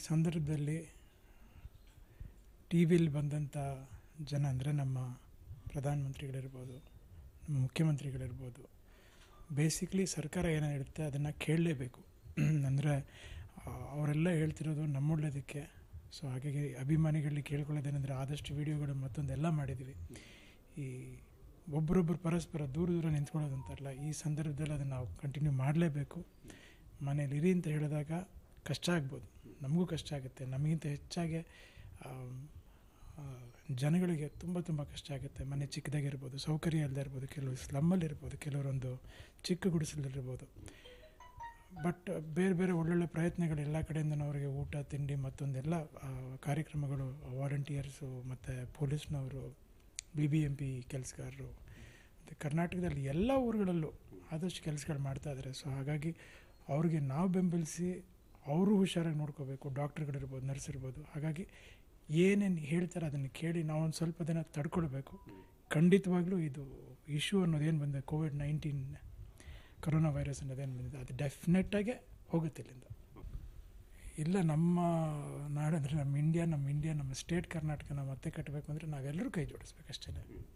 ಸಂದರ್ಭದಲ್ಲಿ ಟಿ ವಿಲಿ ಬಂದಂಥ ಜನ ಅಂದರೆ ನಮ್ಮ ಪ್ರಧಾನಮಂತ್ರಿಗಳಿರ್ಬೋದು ನಮ್ಮ ಮುಖ್ಯಮಂತ್ರಿಗಳಿರ್ಬೋದು ಬೇಸಿಕ್ಲಿ ಸರ್ಕಾರ ಏನು ಹೇಳುತ್ತೆ ಅದನ್ನು ಕೇಳಲೇಬೇಕು ಅಂದರೆ ಅವರೆಲ್ಲ ಹೇಳ್ತಿರೋದು ನಮ್ಮೊಳ್ಳೇದಕ್ಕೆ ಸೊ ಹಾಗಾಗಿ ಅಭಿಮಾನಿಗಳಿಗೆ ಕೇಳ್ಕೊಳ್ಳೋದೇನೆಂದರೆ ಆದಷ್ಟು ವೀಡಿಯೋಗಳು ಮತ್ತೊಂದೆಲ್ಲ ಮಾಡಿದ್ದೀವಿ ಈ ಒಬ್ಬರೊಬ್ಬರು ಪರಸ್ಪರ ದೂರ ದೂರ ನಿಂತ್ಕೊಳ್ಳೋದು ಅಂತಾರಲ್ಲ ಈ ಸಂದರ್ಭದಲ್ಲಿ ಅದನ್ನು ನಾವು ಕಂಟಿನ್ಯೂ ಮಾಡಲೇಬೇಕು ಮನೇಲಿ ಇರಿ ಅಂತ ಹೇಳಿದಾಗ ಕಷ್ಟ ಆಗ್ಬೋದು ನಮಗೂ ಕಷ್ಟ ಆಗುತ್ತೆ ನಮಗಿಂತ ಹೆಚ್ಚಾಗಿ ಆಮ್, ಆ, ಜನಗಳಿಗೆ ತುಂಬ ತುಂಬ ಕಷ್ಟ ಆಗುತ್ತೆ ಮನೆ ಚಿಕ್ಕದಾಗಿರ್ಬೋದು ಸೌಕರ್ಯ ಇಲ್ಲದೆ ಇರ್ಬೋದು ಕೆಲವು ಸ್ಲಮ್ಮಲ್ಲಿರ್ಬೋದು ಕೆಲವರೊಂದು ಚಿಕ್ಕ ಗುಡಿಸಲಿರ್ಬೋದು ಬಟ್ ಬೇರೆ ಬೇರೆ ಒಳ್ಳೊಳ್ಳೆ ಪ್ರಯತ್ನಗಳು ಎಲ್ಲ ಕಡೆಯಿಂದನೂ ಅವರಿಗೆ ಊಟ ತಿಂಡಿ ಮತ್ತೊಂದೆಲ್ಲ ಆ, ಕಾರ್ಯಕ್ರಮಗಳು ವಾಲಂಟಿಯರ್ಸು ಮತ್ತು ಪೊಲೀಸ್ನವರು ಬಿ ಬಿ ಎಂ ಪಿ ಕೆಲಸಗಾರರು ಮತ್ತು ಕರ್ನಾಟಕದಲ್ಲಿ ಎಲ್ಲ ಊರುಗಳಲ್ಲೂ ಆದಷ್ಟು ಕೆಲಸಗಳು ಮಾಡ್ತಾ ಇದ್ದಾರೆ ಸೊ ಹಾಗಾಗಿ ಅವ್ರಿಗೆ ನಾವು ಬೆಂಬಲಿಸಿ ಅವರು ಹುಷಾರಾಗಿ ನೋಡ್ಕೋಬೇಕು ಡಾಕ್ಟ್ರುಗಳಿರ್ಬೋದು ನರ್ಸ್ ಇರ್ಬೋದು ಹಾಗಾಗಿ ಏನೇನು ಹೇಳ್ತಾರೆ ಅದನ್ನು ಕೇಳಿ ನಾವೊಂದು ಸ್ವಲ್ಪ ದಿನ ತಡ್ಕೊಳ್ಬೇಕು ಖಂಡಿತವಾಗ್ಲೂ ಇದು ಇಶ್ಯೂ ಅನ್ನೋದೇನು ಬಂದಿದೆ ಕೋವಿಡ್ ನೈನ್ಟೀನ್ ಕೊರೋನಾ ವೈರಸ್ ಅನ್ನೋದೇನು ಬಂದಿದೆ ಅದು ಡೆಫಿನೆಟ್ಟಾಗೆ ಹೋಗುತ್ತೆ ಇಲ್ಲಿಂದ ಇಲ್ಲ ನಮ್ಮ ನಾಡಂದರೆ ನಮ್ಮ ಇಂಡಿಯಾ ನಮ್ಮ ಇಂಡಿಯಾ ನಮ್ಮ ಸ್ಟೇಟ್ ಕರ್ನಾಟಕನ ಮತ್ತೆ ಕಟ್ಟಬೇಕು ಅಂದರೆ ನಾವೆಲ್ಲರೂ ಕೈ ಜೋಡಿಸ್ಬೇಕು ಅಷ್ಟೇ